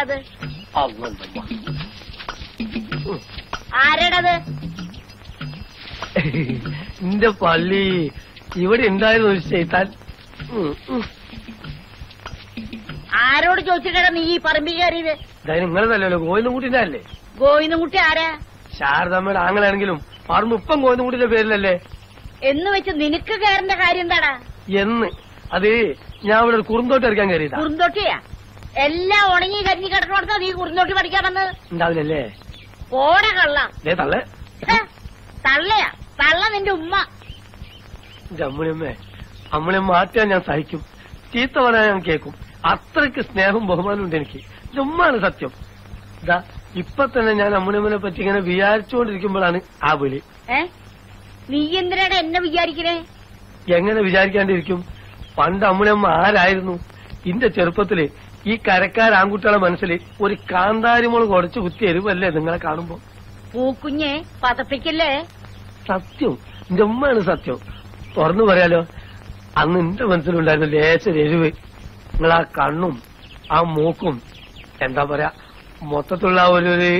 ആരാടത് അള്ളന്തമ്മ ആരാടത് എന്റെ പള്ളി ഇവിടെ ഉണ്ടായിരുന്നു ഒരു ചെയ്താൽ ആരോട് ചോദിച്ചിട്ടാ നീ ഈ പറമ്പിൽ കയറിയത് അതായത് നിങ്ങളതല്ലോ ഗോവിന്ദൻകുട്ടിന്റെ അല്ലേ ഗോവിന്ദൻകുട്ടി ആരാ ശാരദമ്മയുടെ ആങ്ങളാണെങ്കിലും പറമ്പ് ഇപ്പം ഗോവിന്ദൻകുട്ടിന്റെ പേരിലല്ലേ എന്ന് വെച്ച് നിനക്ക് കയറേണ്ട കാര്യം എന്താടാ എന്ന് അത് ഞാൻ ഇവിടെ ഒരു കുറുന്തോട്ട് ഇറക്കാൻ കയറിയതാ കുറുന്തോട്ടിയാ എല്ലാം ഉണങ്ങി കരിഞ്ഞു കിടക്കണോടത്താ നീ കുറുന്തോട്ടി പഠിക്കാൻ വന്നത് ഉണ്ടാവില്ലല്ലേ ഓട കള്ള ദേ തള്ളേ ഹെ, തള്ളയാ തള്ള നിന്റെ ഉമ്മ എന്റെ അമ്മണിയമ്മേ അമ്മണിയമ്മ മാറ്റാൻ ഞാൻ സഹിക്കും ചീത്ത പറയാൻ ഞാൻ കേൾക്കും അത്രയ്ക്ക് സ്നേഹവും ബഹുമാനവും ഉണ്ട് എനിക്ക് ഇത് ഉമ്മാണ് സത്യം ഇതാ ഇപ്പൊ തന്നെ ഞാൻ അമ്മണിയമ്മനെ പറ്റി ഇങ്ങനെ വിചാരിച്ചുകൊണ്ടിരിക്കുമ്പോഴാണ് ആ വിളി ഏ നീ എന്തിനാണ് എന്നെ വിചാരിക്കണേ എങ്ങനെ വിചാരിക്കാണ്ടിരിക്കും പണ്ട് അമ്മണിയമ്മ ആരായിരുന്നു ഇന്റെ ചെറുപ്പത്തില് ഈ കരക്കാർ ആൺകുട്ടികളെ മനസ്സിൽ ഒരു കാന്താരിമുളക് ഉടച്ചു കുത്തി എരിവല്ലേ നിങ്ങളെ കാണുമ്പോ പൂക്കുഞ്ഞെ പതപ്പിക്കല്ലേ സത്യം എന്റെ ഉമ്മയാണ് സത്യം തുറന്നു പറയാലോ അന്ന് എന്റെ മനസ്സിലുണ്ടായിരുന്നു ലേശ എരിവ് നിങ്ങൾ ആ കണ്ണും ആ മൂക്കും എന്താ പറയാ മൊത്തത്തിലുള്ള ആ ഒരു ഒരു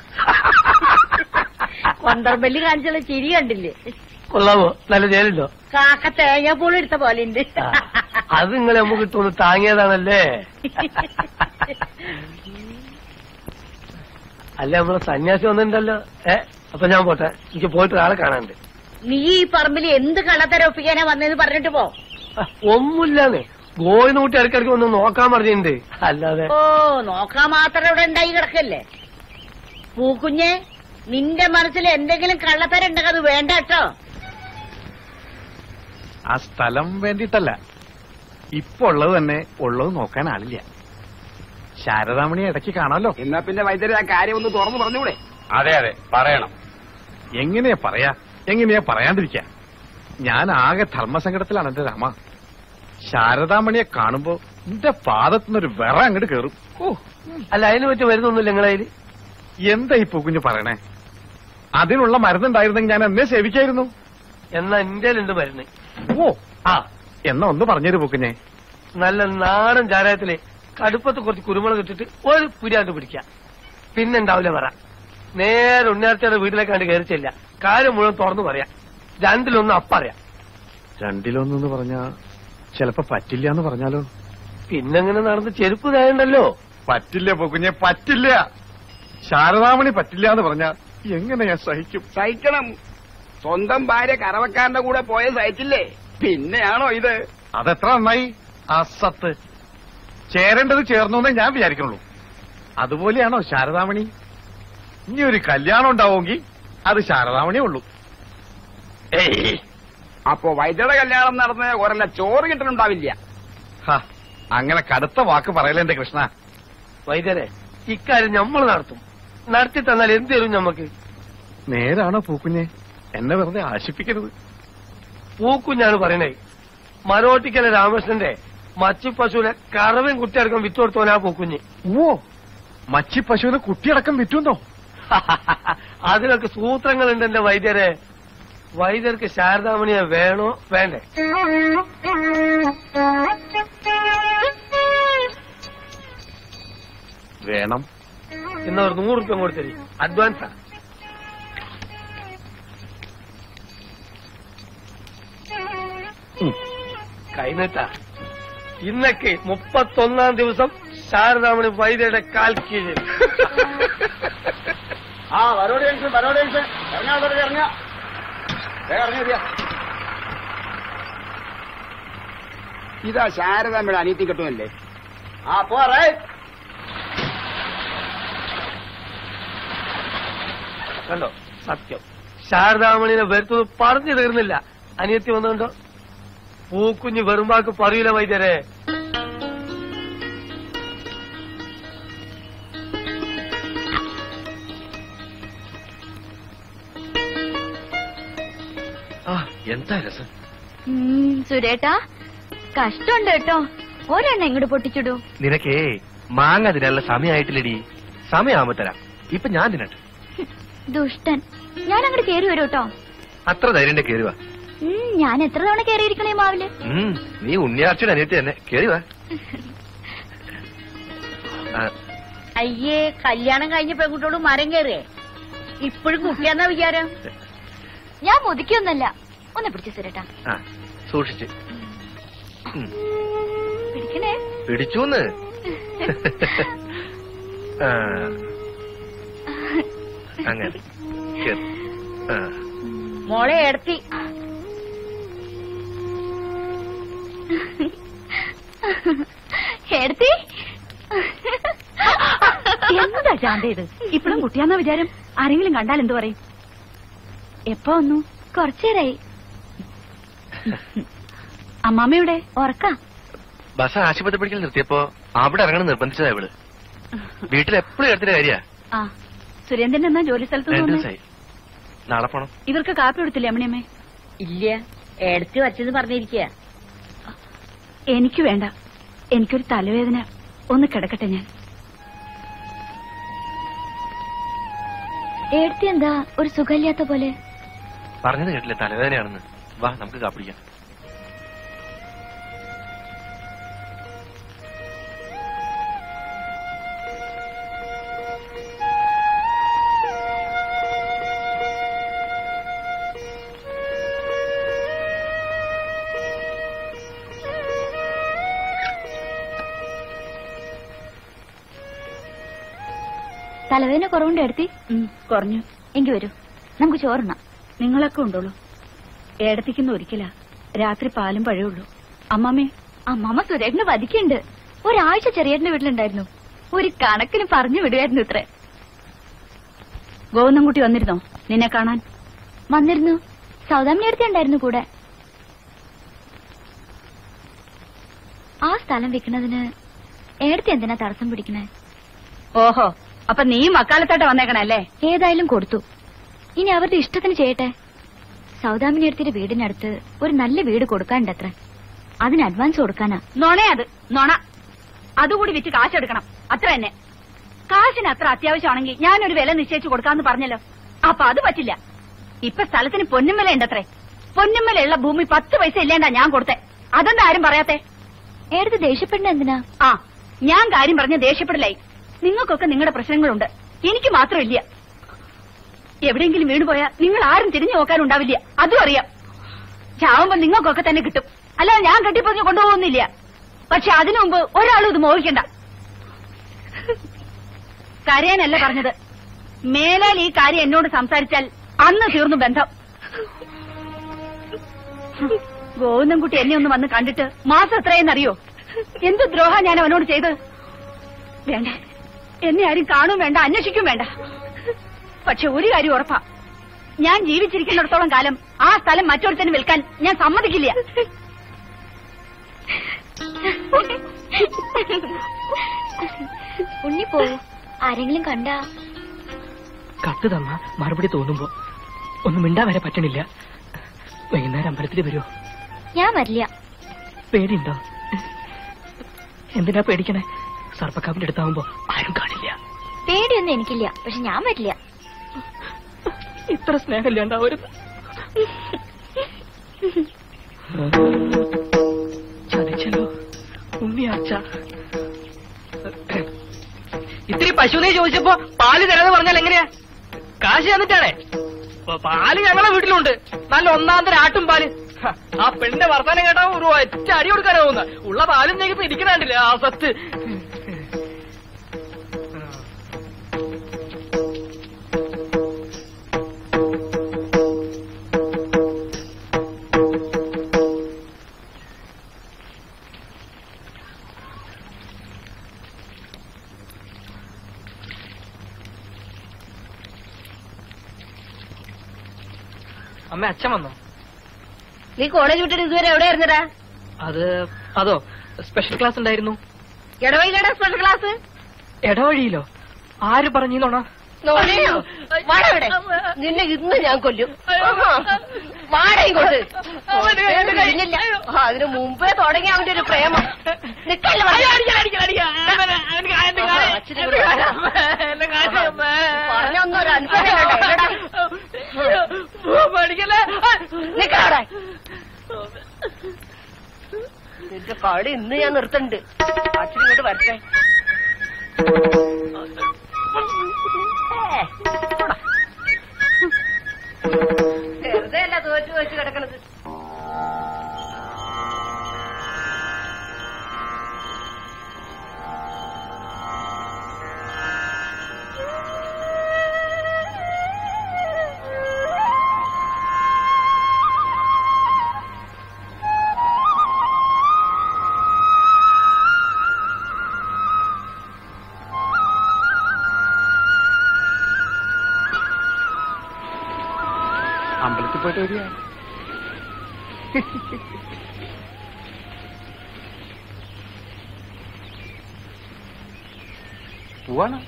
കൊണ്ടർബല്ലി കാണിച്ചുള്ള ചിരി കണ്ടില്ലേ കൊള്ളാമോ നല്ല ജയിലുണ്ടോ കാക്ക തേങ്ങാപ്പൂൾ എടുത്ത പോലെ ഉണ്ട് ആ, അത് നിങ്ങളെ നമുക്ക് ഇട്ടൊന്ന് താങ്ങിയതാണല്ലേ അല്ല നമ്മളെ സന്യാസി വന്നിട്ടുണ്ടല്ലോ ഏ അപ്പൊ ഞാൻ പോട്ടെ എനിക്ക് പോയിട്ട് ഒരാളെ കാണാനുണ്ട് നീ ഈ പറമ്പിൽ എന്ത് കള്ളത്തരം ഒപ്പിക്കാനാ വന്നതെന്ന് പറഞ്ഞിട്ട് പോ ആ, ഒന്നുമില്ലാന്ന് ഗോവിന് കൂട്ടി ഇടയ്ക്കിടയ്ക്ക് ഒന്ന് നോക്കാൻ പറഞ്ഞിട്ടുണ്ട് അല്ലാതെ ഓ നോക്കാൻ മാത്രം ഇവിടെ ഉണ്ടായി കിടക്കല്ലേ പൂക്കുഞ്ഞെ നിന്റെ മനസ്സിൽ എന്തെങ്കിലും കള്ളത്തരം ഉണ്ടെങ്കിൽ അത് വേണ്ട കേട്ടോ ആ സ്ഥലം വേണ്ടിയിട്ടല്ല ഇപ്പൊ ഉള്ളത് തന്നെ ഉള്ളത് നോക്കാൻ ആളില്ല ശാരദാമണി ഇടയ്ക്ക് കാണാമല്ലോ എന്നാ പിന്നെ വൈദ്യരെ ആ കാര്യം ഒന്ന് തുറന്നു പറഞ്ഞൂടെ അതെ അതെ പറയണം എങ്ങനെയാ പറയാ എങ്ങനെയാ പറയാണ്ടിരിക്കാ ഞാൻ ആകെ ധർമ്മസങ്കടത്തിലാണ് എന്റെ രാമ ശാരദാമണിയെ കാണുമ്പോ എന്റെ പാദത്തുനിന്നൊരു വിറ അങ്ങോട്ട് കേറും ഓ അല്ല അതിന് പറ്റി വരുന്നൊന്നുമില്ല നിങ്ങളെ കയ്യില് എന്താ ഈ പൂക്കുഞ്ഞ് പറയണേ അതിനുള്ള മരുന്നുണ്ടായിരുന്നെങ്കിൽ ഞാൻ എന്നെ സേവിക്കായിരുന്നു എന്നാ ഇന്ത്യയിലുണ്ട് മരുന്ന് ഓ ആ എന്നാ ഒന്ന് പറഞ്ഞൊരു പൂക്കുഞ്ഞെ നല്ല നാടൻ ചാരായത്തില് കടുപ്പത്ത് കുറച്ച് കുരുമുളക് ഇട്ടിട്ട് ഒരു പുരാണ്ട് പിടിക്കാം പിന്നെണ്ടാവില്ല പറ നേരെ ഉണ്ണിയാർച്ചയുടെ വീട്ടിലേക്കാണ്ട് കയറി ചെല്ല കാര്യം മുഴുവൻ തുറന്നു പറയാം രണ്ടിലൊന്നും അപ്പറയാം രണ്ടിലൊന്നെന്ന് പറഞ്ഞാ ചിലപ്പോ പറ്റില്ല എന്ന് പറഞ്ഞാലോ പിന്നെങ്ങനെ നടന്ന് ചെരുപ്പ് തേണ്ടല്ലോ പറ്റില്ല പൂക്കുഞ്ഞെ പറ്റില്ല ശാരദാമണി പറ്റില്ല എന്ന് പറഞ്ഞാ എങ്ങനെ ഞാൻ സഹിക്കും സഹിക്കണം സ്വന്തം ഭാര്യ കറവക്കാരന്റെ കൂടെ പോയ സഹിച്ചില്ലേ പിന്നെയാണോ ഇത് അതെത്ര നന്നായി അസത്ത് ചേരേണ്ടത് ചേർന്നു എന്നേ ഞാൻ വിചാരിക്കുന്നുള്ളൂ അതുപോലെയാണോ ശാരദാമണി ഇനി ഒരു കല്യാണം ഉണ്ടാവുമെങ്കിൽ അത് ശാരദാമണിയേ ഉള്ളൂ ഏയ് അപ്പോ വൈദ്യരുടെ കല്യാണം നടന്ന ഒരല്ല ചോറ് കിട്ടുന്നുണ്ടാവില്ല ഹ, അങ്ങനെ കടുത്ത വാക്ക് പറയലേ എന്റെ കൃഷ്ണ വൈദ്യരെ ഇക്കാര്യം നമ്മൾ നടത്തും നടത്തി തന്നാൽ എന്ത് തരും നമുക്ക് നേരാണോ പൂക്കുഞ്ഞെ എന്നെ വെറുതെ ആശിപ്പിക്കരുത് പൂക്കുഞ്ഞാണ് പറയണേ മരോട്ടിക്കല രാമകൃഷ്ണന്റെ മച്ചി പശുവിനെ കറവയും കുട്ടിയടക്കം വിറ്റുകൊടുത്തോനാ പൂക്കുഞ്ഞ് ഓ മച്ചി പശുവിന് കുട്ടിയടക്കം വിറ്റുന്നോ അതിനൊക്കെ സൂത്രങ്ങളുണ്ട് എന്റെ വൈദ്യരെ വൈദ്യർക്ക് ശാരദാമണിയെ വേണോ വേണ്ടേ വേണം എന്നാ ഒരു നൂറ് റുപ്യ കൊടുത്തരി അഡ്വാൻസാ കൈനീട്ടാ ഇന്നൊക്കെ മുപ്പത്തൊന്നാം ദിവസം ശാരദാമണി വൈദ്യയുടെ കാൽ കീഴിൽ ആ വരോട് ജംഗ്ഷൻ വരോട് ജംഗ്ഷൻ ഇറങ്ങാ വരോട് ഇറങ്ങാ വേഗം ഇറങ്ങി മതിയാ ഇതാ ശാരദാമ്മയുടെ അനീതി കിട്ടുമല്ലേ ആ പോറേ കണ്ടോ സത്യം ശാരദാമണിനെ വരുത്തത് പറഞ്ഞു തീർന്നില്ല അനിയത്തി വന്നുകൊണ്ടോ പൂക്കുഞ്ഞ് വെറുമ്പാക്ക് പറയൂല വൈദ്യരെ ആ എന്താ രസം ഉം, സുരേട്ടാ കഷ്ടമുണ്ട് കേട്ടോ ഒരെണ്ണം ഇങ്ങോട്ട് പൊട്ടിച്ചിടൂ നിനക്കേ മാങ്ങ തിനാനുള്ള സമയമായിട്ടില്ലടി സമയമാകുമ്പോ തരാം ഇപ്പൊ ഞാൻ തിന്നട്ടെ ദുഷ്ടൻ ഞാൻ അങ്ങോട്ട് കേറി വരൂ കേട്ടോ അത്ര ധൈര്യം കയറി വാ ഉം, ഞാൻ എത്ര തവണ കേറിയിരിക്കണേ മാവില് ഉം, നീ ഉണ്ണിയാർച്ചയുടെ അനിയത്തി തന്നെ കേറി വാ ആ, അയ്യേ കല്യാണം കഴിഞ്ഞ പെൺകുട്ടിയോട് മരം കയറിയേ ഇപ്പോഴും കുട്ടിയാന്നാ വിചാരം ഞാൻ മുതിക്കൊന്നല്ല ഒന്ന് പിടിച്ചു സുരേട്ടാ ആ സൂക്ഷിച്ച് ഉം. പിടിക്കണേ പിടിച്ചൂന്ന് ആ, അങ്ങനെ ശരി. ആ മോളെ എടുത്തി എടുത്തി എന്താ ശാന്ത ഇത് ഇപ്പഴും കുട്ടിയാന്ന വിചാരം ആരെങ്കിലും കണ്ടാൽ എന്തു പറയും എപ്പോ വന്നു കുറച്ചേരായി അമ്മാമ്മയുടെ ഉറക്ക ബസ് ആശുപത്രി പിടിക്കൽ നിർത്തിയപ്പോ അവിടെ ഇറങ്ങണം നിർബന്ധിച്ചതാ ഇവള് വീട്ടിൽ എപ്പോഴും എടുത്തിന്റെ കാര്യ ആ സുരേന്ദ്രൻ എന്നാ ജോലി സ്ഥലത്ത് രണ്ടു തോന്നുന്നു ദിവസമായി നാളെ പോണം ഇവർക്ക് കാപ്പി കൊടുത്തില്ലേ അമ്മണിയമ്മേ ഇല്ല എടുത്തി വച്ചെന്ന് പറഞ്ഞിരിക്കുക എനിക്ക് വേണ്ട എനിക്കൊരു തലവേദന ഒന്ന് കിടക്കട്ടെ ഞാൻ എടുത്തി എന്താ ഒരു സുഖമില്ലാത്ത പോലെ പറഞ്ഞത് കേട്ടില്ലേ തലവേദനയാണെന്ന് വാ നമുക്ക് കാപ്പിടിക്കാം തലവേദന കുറവുണ്ട് എടുത്തി ഉം, കുറഞ്ഞു എങ്കി വരൂ നമുക്ക് ചോറുണ്ണാം നിങ്ങളൊക്കെ ഉണ്ടോളൂ ഏടത്തിക്കുന്ന ഒരിക്കലാ രാത്രി പാലും പഴയുള്ളൂ അമ്മാമ്മേ അമ്മാമ്മ സുരേഷിന് വധിക്കുന്നുണ്ട് ഒരാഴ്ച ചെറിയേട്ടന്റെ വീട്ടിലുണ്ടായിരുന്നു ഒരു കണക്കിന് പറഞ്ഞു വിടുമായിരുന്നു ഇത്രേ ഗോവിന്ദൻകുട്ടി വന്നിരുന്നോ നിന്നെ കാണാൻ വന്നിരുന്നു സൗദാമിനി അടുത്ത് ഉണ്ടായിരുന്നു കൂടെ ആ സ്ഥലം വിൽക്കുന്നതിന് ഏടത്തി എന്തിനാ തടസ്സം പിടിക്കണേ ഓഹോ അപ്പൊ നീ മക്കാലത്തോട്ട് വന്നേക്കണല്ലേ ഏതായാലും കൊടുത്തു ഇനി അവരുടെ ഇഷ്ടത്തിന് ചെയ്യട്ടെ സൗദാമിനി അടുത്തിന്റെ വീടിനടുത്ത് ഒരു നല്ല വീട് കൊടുക്കാനുണ്ടത്രേ അതിന് അഡ്വാൻസ് കൊടുക്കാനാ നൊണയത് നൊണ അതുകൂടി വിറ്റ് കാശെടുക്കണം അത്ര തന്നെ കാശിന് അത്ര അത്യാവശ്യമാണെങ്കിൽ ഞാനൊരു വില നിശ്ചയിച്ചു കൊടുക്കാന്ന് പറഞ്ഞല്ലോ അപ്പൊ അത് പറ്റില്ല ഇപ്പൊ സ്ഥലത്തിന് പൊന്നുമ്മല ഉണ്ടത്രേ പൊന്നുമ്മലുള്ള ഭൂമി പത്ത് പൈസ ഇല്ലേണ്ടാ ഞാൻ കൊടുത്തേ അതെന്താ ആരും പറയാത്തെ ഏടത്ത് ദേഷ്യപ്പെടുന്ന എന്തിനാ ആ ഞാൻ കാര്യം പറഞ്ഞ ദേഷ്യപ്പെടലായി നിങ്ങൾക്കൊക്കെ നിങ്ങളുടെ പ്രശ്നങ്ങളുണ്ട് എനിക്ക് മാത്രമില്ല എവിടെയെങ്കിലും വീണുപോയാ നിങ്ങൾ ആരും തിരിഞ്ഞു നോക്കാനുണ്ടാവില്ല അതും അറിയാം ചാവുമ്പോ നിങ്ങൾക്കൊക്കെ തന്നെ കിട്ടും അല്ലാതെ ഞാൻ കെട്ടിപ്പറഞ്ഞു കൊണ്ടുപോകുന്നില്ല പക്ഷെ അതിനു മുമ്പ് ഒരാളും ഇത് മോഹിക്കണ്ട കരയാനല്ല പറഞ്ഞത് മേലാൽ ഈ കാര്യം എന്നോട് സംസാരിച്ചാൽ അന്ന് തീർന്നു ബന്ധം ഗോവിന്ദൻകുട്ടി എന്നെ ഒന്ന് വന്ന് കണ്ടിട്ട് മാസം എത്രയെന്നറിയോ എന്ത് ദ്രോഹ ഞാൻ അവനോട് ചെയ്ത് വേണ്ട എന്നെ ആരും കാണും വേണ്ട അന്വേഷിക്കും വേണ്ട പക്ഷെ ഒരു കാര്യം ഉറപ്പാ ഞാൻ ജീവിച്ചിരിക്കുന്നിടത്തോളം കാലം ആ സ്ഥലം മറ്റൊരുത്തന് വിൽക്കാൻ ഞാൻ സമ്മതിക്കില്ല ഉണ്ണി പോവൂ ആരെങ്കിലും കണ്ടാ കത്ത് തന്ന മറുപടി തോന്നുമ്പോ ഒന്നും മിണ്ടാൻ വരെ പറ്റണില്ല വൈകുന്നേരം അമ്പലത്തിൽ വരുമോ ഞാൻ വരില്ല പേടിയുണ്ടോ എന്തിനാ പേടിക്കണേ സർപ്പക്കാപ്പിന്റെ അടുത്താവുമ്പോ ആരും കാണില്ല പേടിയൊന്നും എനിക്കില്ല പക്ഷെ ഞാൻ വരില്ല ഇത്ര സ്നേഹമില്ല ഉണ്ടാവരുത് ചതിച്ചല്ലോ ഉണ്ണിയാച്ച ഇത്തിരി പശുവിനെ ചോദിച്ചപ്പോ പാല് തരാന്ന് പറഞ്ഞാൽ എങ്ങനെയാ കാശ് തന്നിട്ടാണേ പ- പാല് ഞങ്ങളെ വീട്ടിലുണ്ട് നല്ല ഒന്നാം തരം ആട്ടും പാല് ഹ, ആ പെണ്ണിന്റെ വർത്താനം കേട്ടാ ഒരു ഒറ്റ അടി കൊടുക്കാനാവുന്ന ഉള്ള പാലും ഞങ്ങൾക്ക് ഇരിക്കണാണ്ടില്ലേ ആ സത്ത് അമ്മ അച്ഛൻ വന്നോ നീ കോളേജ് വിട്ടിട്ട് ഇതുവരെ എവിടെ ആയിരുന്നടാ അത് അതോ സ്പെഷ്യൽ ക്ലാസ് ഉണ്ടായിരുന്നു ഇടവൈകട സ്പെഷ്യൽ ക്ലാസ് ഇടവഴിയിലോ ആര് പറഞ്ഞോണ നോണയോ വാടവിടെ നിന്നെ ഇന്ന് ഞാൻ കൊല്ലും വാടയും കൊണ്ട് കഴിഞ്ഞില്ല ആ, അതിന് മുമ്പേ തുടങ്ങി അവന്റെ ഒരു പ്രേമം നിക്കല്ല പറഞ്ഞൊന്നും ഒരു അനുഭവം പഠിക്കല്ലേ നിക്കവിടെ നിന്റെ കളി ഇന്ന് ഞാൻ നിർത്തണ്ട് അച്ഛൻ ഇങ്ങോട്ട് വരട്ടെ വെറുതെ അല്ല തോറ്റു വെച്ച് കിടക്കണത് അമ്പലത്തിൽ പോയിട്ട് വരിക പോവാണ്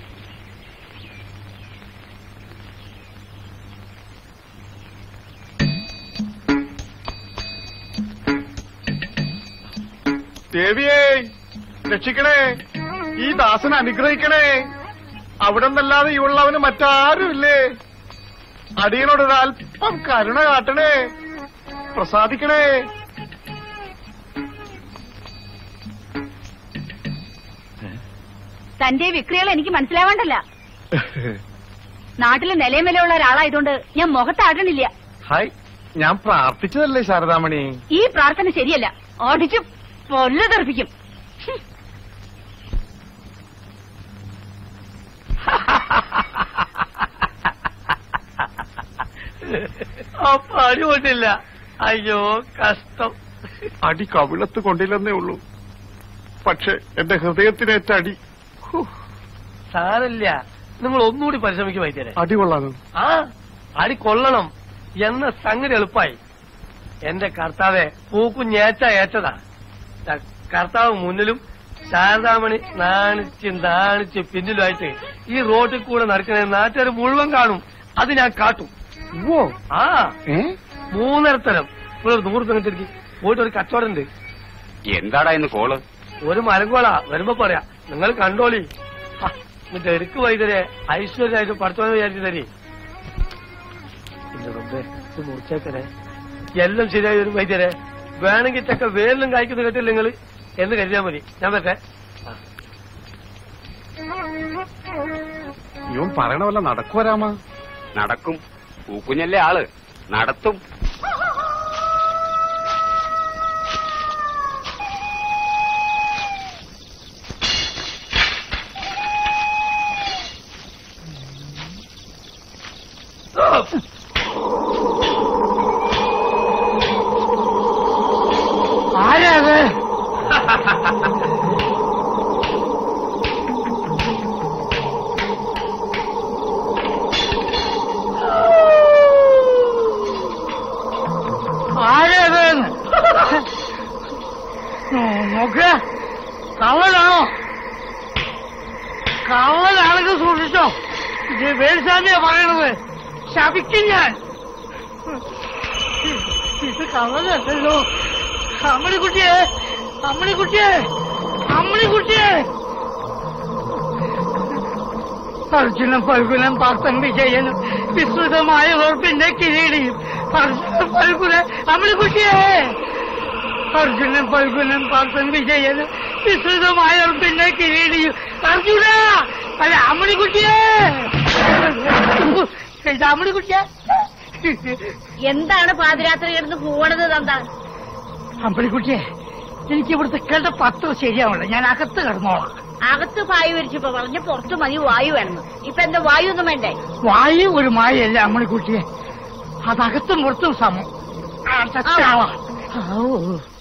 ദേവിയേ രക്ഷിക്കണേ ഈ ദാസനെ അനുഗ്രഹിക്കണേ അവിടെ നിന്നല്ലാതെ ഇവളുള്ളവന് മറ്റാരുമില്ലേ അടിയനോട് ഒരല്പം കരുണ കാട്ടണേ പ്രസാദിക്കണേ തന്റെ വിക്രികൾ എനിക്ക് മനസ്സിലാവാണ്ടല്ല നാട്ടിലെ നിലയും വിലയുള്ള ഒരാളായതുകൊണ്ട് ഞാൻ മുഖത്താടണില്ല ഹായ് ഞാൻ പ്രാർത്ഥിച്ചതല്ലേ ശാരദാമണി ഈ പ്രാർത്ഥന ശരിയല്ല ഓടിച്ചു പൊല്ല തെറിപ്പിക്കും അപ്പൊ അടികൊണ്ടില്ല അയ്യോ കഷ്ടം അടി കവിളത്ത് കൊണ്ടില്ലെന്നേ ഉള്ളൂ പക്ഷെ എന്റെ ഹൃദയത്തിനേറ്റ അടി ഹൂ, സാരല്ല നിങ്ങൾ ഒന്നുകൂടി പരിശ്രമിക്കും വൈദ്യരെ അടി കൊള്ളാനോ ആ അടി കൊള്ളണം എന്ന സംഗതി എളുപ്പായി എന്റെ കർത്താവെ പൂക്കുഞ്ഞേച്ച ഏച്ചതാ ത- കർത്താവ് മുന്നിലും ശാരദാമണി നാണിച്ച് നാണിച്ച് പിന്നിലുമായിട്ട് ഈ റോഡിൽ കൂടെ നടക്കുന്ന നാട്ടുകാർ മുഴുവൻ കാണും അത് ഞാൻ കാട്ടും ഓ ആ ഏ മൂന്നരത്തരം ഇവിടെ ഒരു നൂറ് പെണ്ണിട്ടിരിക്കും പോയിട്ട് ഒരു കച്ചവടം ഉണ്ട് എന്താടാ ഇന്ന് കോള് ഒരു മലങ്കോളാ വരുമ്പോ പറയാ നിങ്ങൾ കണ്ടോളി ഹ, എന്നിട്ട് എടുക്ക് വൈദ്യരെ ഐശ്വര്യമായിട്ട് പഠിച്ചോന്ന് വിചാരിച്ചു തരി എന്റെ റബ്ബേ, ഇത് മുറിച്ചേക്കനെ എല്ലാം ശരിയായി വരും വൈദ്യരെ വേണമെങ്കിൽ ചക്ക വേലിലും കായ്ക്കുന്ന കേട്ടില്ല നിങ്ങൾ എന്ന് കരുതിയാൽ മതി ഞാൻ പറ്റേ ഇവൻ പറയണ വല്ല നടക്കുവോ രാമ നടക്കും പൂക്കുഞ്ഞല്ലേ ആള് നടത്തും ആരാത് ആരാത് നോക്ക കള്ളനാണോ കള്ളനാണെങ്കിൽ സൂക്ഷിച്ചോ ഇത് വേൽസാമിയാ പറയണത് ശപിക്കും ഞാൻ ഇത് കള്ളനല്ലല്ലോ അമ്മണിക്കുട്ടിയെ അമ്മണിക്കുട്ടിയെ അമ്മണിക്കുട്ടിയെ അർജുനൻ ഫൽഗുനൻ പാർത്തൻ വിജയനും വിസ്തൃതമായ ഉറപ്പിന്റെ കിരീടിയും അർജുനൻ ഫൽഗുനൻ അമ്മണിക്കുട്ടിയെ അർജുനൻ ഫൽഗുനൻ പാർത്തൻ വിജയനും വിസ്തൃതമായ ഉറപ്പിന്റെ കിരീടിയും അർജുന അല്ല അമ്മണിക്കുട്ടിയെ ഇത് അമ്മണിക്കുട്ടിയെ എന്താണ് പാതിരാത്രി കിടന്ന് പോണത് തന്താ അമ്പലിക്കുട്ടിയെ എനിക്ക് ഇവിടുത്തെ കേട്ട പത്രം ശരിയാവണ്ട ഞാൻ അകത്ത് കിടന്നോളാം അകത്ത് വായു വരിച്ചപ്പോ പറഞ്ഞു പുറത്ത് മതി വായു വേണമെന്ന് ഇപ്പൊ എന്താ വായു ഒന്നും വേണ്ടേ വായു ഒരു മായല്ല അമ്മണിക്കുട്ടിയെ അതകത്തും പുറത്തും സമം ആ, ചച്ചാളാ. ഔ.